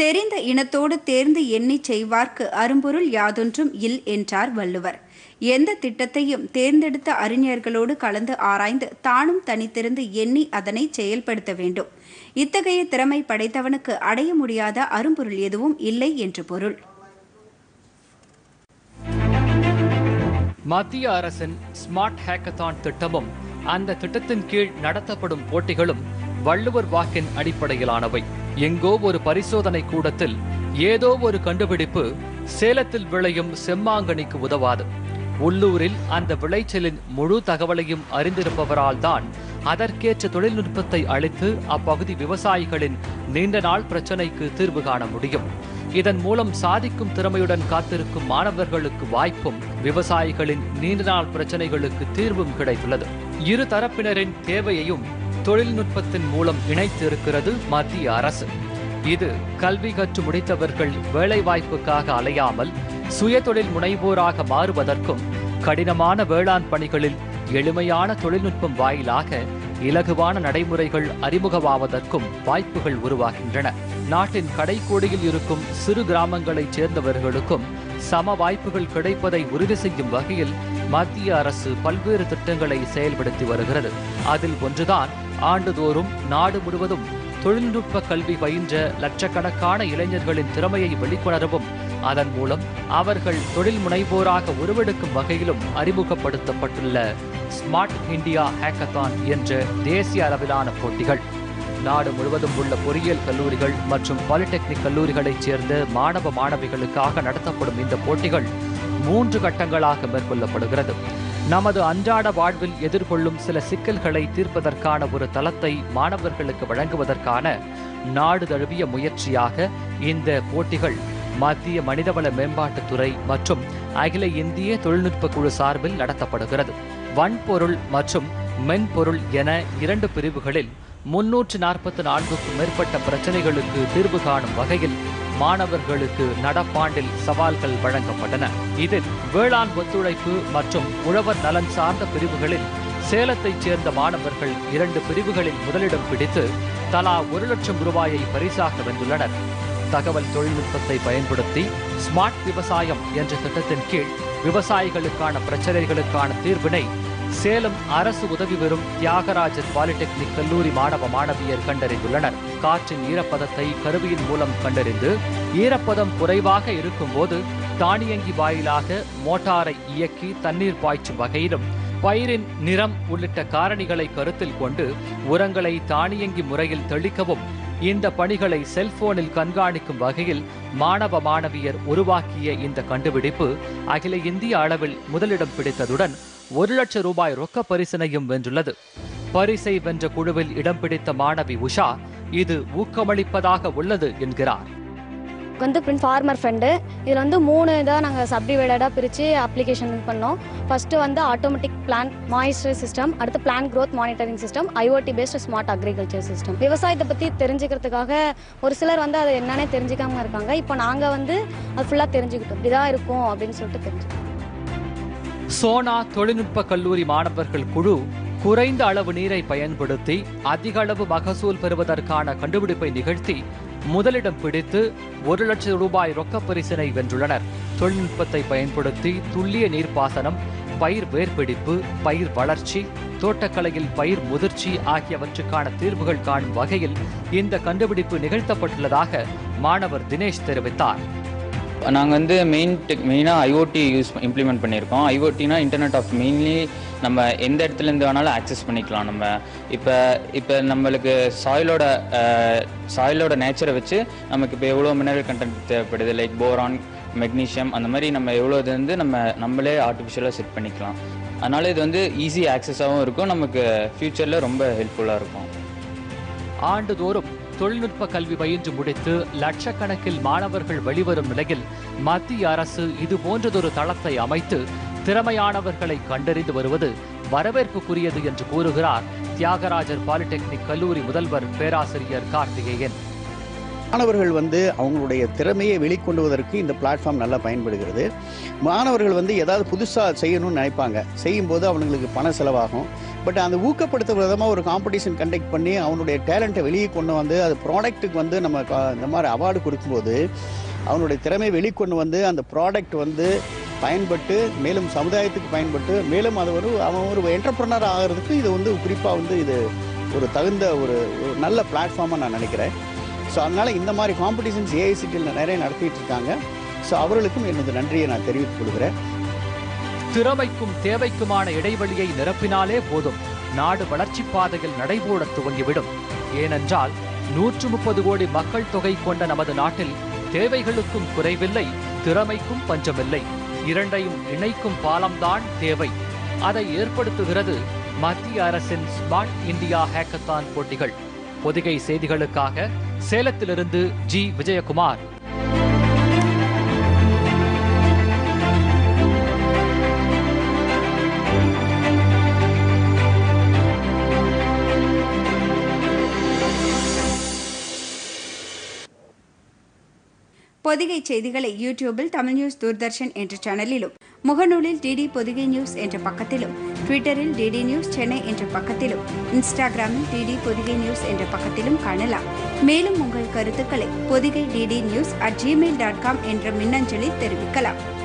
தெரிந்த இனத்தோடு தேர்ந்து எண்ணிச் செய்வார்க்கு அரும்பொருள் யாதொன்றும் இல் என்றார் வள்ளுவர் எந்த திட்டத்தையும் தேர்ந்தெடுத்த அறிஞர்களோடு கலந்து ஆராய்ந்து தானும் தனித்திருந்து எண்ணி அதனை செயல்படுத்த வேண்டும் இத்தகைய திறமை படைத்தவனுக்கு அடைய முடியாத அரும்பொருள் எதுவும் இல்லை என்று பொருள் மத்திய அரசின் ஸ்மார்ட் ஹேக்கத்தான் திட்டமும் அந்த திட்டத்தின் கீழ் நடத்தப்படும் போட்டிகளும் வள்ளுவர் வாக்கின் அடிப்படையிலானவை எங்கோ ஒரு பரிசோதனை கூடத்தில் ஏதோ ஒரு கண்டுபிடிப்பு சேலத்தில் விளையும் செம்மாங்கனிக்கு உதவாது உள்ளூரில் அந்த விளைச்சலின் முழு தகவலையும் அறிந்திருப்பவரால் தான் அதற்கேற்ற தொழில்நுட்பத்தை அளித்து அப்பகுதி விவசாயிகளின் நீண்ட நாள் பிரச்சனைக்கு தீர்வு காண முடியும் இதன் மூலம் சாதிக்கும் திறமையுடன் காத்திருக்கும் மாணவர்களுக்கு வாய்ப்பும் விவசாயிகளின் நீண்ட நாள் பிரச்சனைகளுக்கு தீர்வும் கிடைத்துள்ளது இரு தரப்பினரின் தேவையையும் தொழில்நுட்பத்தின் மூலம் இணைத்து இருக்கிறது மத்திய அரசு இது கல்வி கற்று முடித்தவர்கள் வேலைவாய்ப்புக்காக அலையாமல் சுயதொழில் முனைவோராக மாறுவதற்கும் கடினமான வேளாண் பணிகளில் எளிமையான தொழில்நுட்பம் வாயிலாக இலகுவான நடைமுறைகள் அறிமுகமாவதற்கும் வாய்ப்புகள் உருவாகின்றன நாட்டின் கடைக்கோடியில் இருக்கும் சிறு கிராமங்களைச் சேர்ந்தவர்களுக்கும் சம வாய்ப்புகள் கிடைப்பதை உறுதி செய்யும் வகையில் மத்திய அரசு பல்வேறு திட்டங்களை செயல்படுத்தி வருகிறது அதில் ஒன்றுதான் ஆண்டுதோறும் நாடு முழுவதும் தொழில்நுட்ப கல்வி பயின்ற லட்சக்கணக்கான இளைஞர்களின் திறமையை வெளிக்கொணரவும் அதன் மூலம் அவர்கள் தொழில் முனைவோராக உருவெடுக்கும் வகையிலும் அறிமுகப்படுத்தப்பட்டுள்ள ஸ்மார்ட் இந்தியா ஹேக்கத்தான் என்ற தேசிய அளவிலான போட்டிகள் நாடு முழுவதும் உள்ள பொறியியல் கல்லூரிகள் மற்றும் பாலிடெக்னிக் கல்லூரிகளைச் சேர்ந்த மாணவ மாணவிகளுக்காக நடத்தப்படும் இந்த போட்டிகள் மூன்று கட்டங்களாக மேற்கொள்ளப்படுகிறது நமது அன்றாட வாழ்வில் எதிர்கொள்ளும் சில சிக்கல்களை தீர்ப்பதற்கான ஒரு தளத்தை மாணவர்களுக்கு வழங்குவதற்கான நாடு தழுவிய முயற்சியாக இந்த போட்டிகள் மத்திய மனிதவள மேம்பாட்டுத்துறை மற்றும் அகில இந்திய தொழில்நுட்ப குழு சார்பில் நடத்தப்படுகிறது வன்பொருள் மற்றும் மென்பொருள் என இரண்டு பிரிவுகளில் முன்னூற்று நாற்பத்தி நான்குக்கும் மேற்பட்ட பிரச்சனைகளுக்கு தீர்வு காணும் வகையில் மாணவர்களுக்கு நடப்பாண்டில் சவால்கள் வழங்கப்பட்டன இதில் வேளாண் ஒத்துழைப்பு மற்றும் உழவர் நலன் சார்ந்த பிரிவுகளில் சேலத்தைச் சேர்ந்த மாணவர்கள் இரண்டு பிரிவுகளில் முதலிடம் பிடித்து தலா ஒரு லட்சம் ரூபாயை பரிசாக வென்றுள்ளனர் தகவல் தொழில்நுட்பத்தை பயன்படுத்தி ஸ்மார்ட் விவசாயம் என்ற திட்டத்தின் கீழ் விவசாயிகளுக்கான பிரச்சனைகளுக்கான தீர்வினை சேலம் அரசு உதவி பெறும் தியாகராஜர் பாலிடெக்னிக் கல்லூரி மாணவ மாணவியர் கண்டறிந்துள்ளனர் காற்றின் ஈரப்பதத்தை கருவியின் மூலம் கண்டறிந்து ஈரப்பதம் குறைவாக இருக்கும்போது தானியங்கி வாயிலாக மோட்டாரை இயக்கி தண்ணீர் பாய்ச்சும் வகையிலும் பயிரின் நிறம் உள்ளிட்ட காரணிகளை கருத்தில் கொண்டு உரங்களை தானியங்கி முறையில் தெளிக்கவும் இந்த பணிகளை செல்போனில் கண்காணிக்கும் வகையில் மாணவ மாணவியர் உருவாக்கிய இந்த கண்டுபிடிப்பு அகில இந்திய அளவில் முதலிடம் பிடித்ததுடன் ஒரு லட்சம் ரூபாய் ரொக்க பரிசினையும் வென்றுள்ளது பரிசை வென்ற குழுவில் இடம் பிடித்த மாணவி உஷா இது ஊக்கமளிப்பதாக உள்ளது என்கிறார் வந்து பிரிண்ட் ஃபார்மர் ஃப்ரெண்டு இதில் வந்து மூணு இதாக நாங்கள் சப்டிவைடடாக பிரித்து அப்ளிகேஷன் பண்ணோம் ஃபஸ்ட்டு வந்து ஆட்டோமேட்டிக் பிளான் மாய்ஸ்டர் சிஸ்டம் அடுத்து plant growth monitoring system IoT based smart agriculture system விவசாயத்தை பற்றி தெரிஞ்சுக்கிறதுக்காக ஒரு சிலர் வந்து அதை என்னன்னே தெரிஞ்சுக்காம இருக்காங்க இப்போ நாங்கள் வந்து அது ஃபுல்லாக தெரிஞ்சுக்கிட்டோம் இப்படிதான் இருக்கும் அப்படின்னு சொல்லிட்டு தெரிஞ்சுக்கிட்டோம் சோனா தொழில்நுட்ப கல்லூரி மாணவர்கள் குழு குறைந்த அளவு நீரை பயன்படுத்தி அதிக அளவு மகசூல் பெறுவதற்கான கண்டுபிடிப்பை நிகழ்த்தி முதலிடம் பிடித்து ஒரு லட்சம் ரூபாய் ரொக்கப் பரிசினை வென்றுள்ளனர் தொழில்நுட்பத்தை பயன்படுத்தி துல்லிய நீர்ப்பாசனம் பயிர் வேர்பிடிப்பு பயிர் வளர்ச்சி தோட்டக்கலையில் பயிர் முதிர்ச்சி ஆகியவற்றுக்கான தீர்வுகள் காணும் வகையில் இந்த கண்டுபிடிப்பு நிகழ்த்தப்பட்டுள்ளதாக மாணவர் தினேஷ் தெரிவித்தார் நாங்கள் வந்து மெயின் டெக் மெயினாக ஐஓடி யூஸ் இம்ப்ளிமெண்ட் பண்ணியிருக்கோம் ஐஓடினா இன்டர்நெட் ஆஃப் மெயின்லி நம்ம எந்த இடத்துலேருந்து வேணாலும் ஆக்சஸ் பண்ணிக்கலாம் நம்ம இப்போ இப்போ நம்மளுக்கு சாயிலோட சாயிலோட நேச்சரை வச்சு நமக்கு இப்போ எவ்வளோ மினரல் கண்டென்ட் தேவைப்படுது லைக் போரான் மெக்னீஷியம் அந்த மாதிரி நம்ம எவ்வளோ இது வந்து நம்ம நம்மளே ஆர்டிஃபிஷியலாக செட் பண்ணிக்கலாம் அதனால் இது வந்து ஈஸி ஆக்சஸாகவும் இருக்கும் நமக்கு ஃப்யூச்சரில் ரொம்ப ஹெல்ப்ஃபுல்லாக இருக்கும் ஆண்டுதோறும் தொழில்நுட்ப கல்வி பயின்று முடித்து லட்சக்கணக்கில் மாணவர்கள் வெளிவரும் நிலையில் மத்திய அரசு இது போன்றதொரு தளத்தை அமைத்து திறமையானவர்களை கண்டறிந்து வருவது வரவேற்புக்குரியது என்று கூறுகிறார் தியாகராஜர் பாலிடெக்னிக் கல்லூரி முதல்வர் பேராசிரியர் கார்த்திகேயன் மாணவர்கள் வந்து அவங்களுடைய திறமையை வெளிக்கொண்டுவதற்கு இந்த பிளாட்ஃபார்ம் நல்லா பயன்படுகிறது மாணவர்கள் வந்து ஏதாவது புதுசாக செய்யணும்னு நினைப்பாங்க செய்யும்போது அவங்களுக்கு பண செலவாகும் பட் அந்த ஊக்கப்படுத்துற விதமாக ஒரு காம்படிஷன் கண்டக்ட் பண்ணி அவனுடைய டேலண்ட்டை வெளியே கொண்டு வந்து அது ப்ராடக்ட்டுக்கு வந்து நம்ம க- இந்த மாதிரி அவார்டு கொடுக்கும்போது அவனுடைய திறமையை வெளிக்கொண்டு வந்து அந்த ப்ராடக்ட் வந்து பயன்பட்டு மேலும் சமுதாயத்துக்கு பயன்பட்டு மேலும் அது ஒரு அவன் ஒரு என்டர்பிரனர் ஆகிறதுக்கு இது வந்து குறிப்பாக வந்து இது ஒரு தகுந்த ஒரு ஒரு நல்ல பிளாட்ஃபார்மாக நான் நினைக்கிறேன் ஸோ அதனால் இந்த மாதிரி காம்படிஷன்ஸ் ஏஐசிடியில் நிறைய நடத்திட்டு இருக்காங்க ஸோ அவர்களுக்கும் எனது நன்றியை நான் தெரிவித்துக் கொள்கிறேன் திறமைக்கும் தேவைக்குமான இடைவெளியை நிரப்பினாலே போதும் நாடு வளர்ச்சிப் பாதையில் நடைபோட துவங்கிவிடும் ஏனென்றால் நூற்று முப்பது கோடி மக்கள் தொகை கொண்ட நமது நாட்டில் தேவைகளுக்கும் குறைவில்லை திறமைக்கும் பஞ்சமில்லை இரண்டையும் இணைக்கும் பாலம்தான் தேவை அதை ஏற்படுத்துகிறது மத்திய அரசின் ஸ்மார்ட் இந்தியா ஹேக்கத்தான் போட்டிகள் பொதிகை செய்திகளுக்காக சேலத்திலிருந்து ஜி விஜயகுமார் பொதிகை செய்திகளை யூடியூபில் தமிழ் நியூஸ் தூர்தர்ஷன் என்ற சேனலிலும் முகநூலில் டிடி பொதிகை நியூஸ் என்ற பக்கத்திலும் ட்விட்டரில் டிடி நியூஸ் சென்னை என்ற பக்கத்திலும் இன்ஸ்டாகிராமில் டிடி பொதிகை நியூஸ் என்ற பக்கத்திலும் காணலாம் மேலும் உங்கள் கருத்துக்களை Podhigai DD news at Gmail dot com என்ற மின்னஞ்சலில் தெரிவிக்கலாம்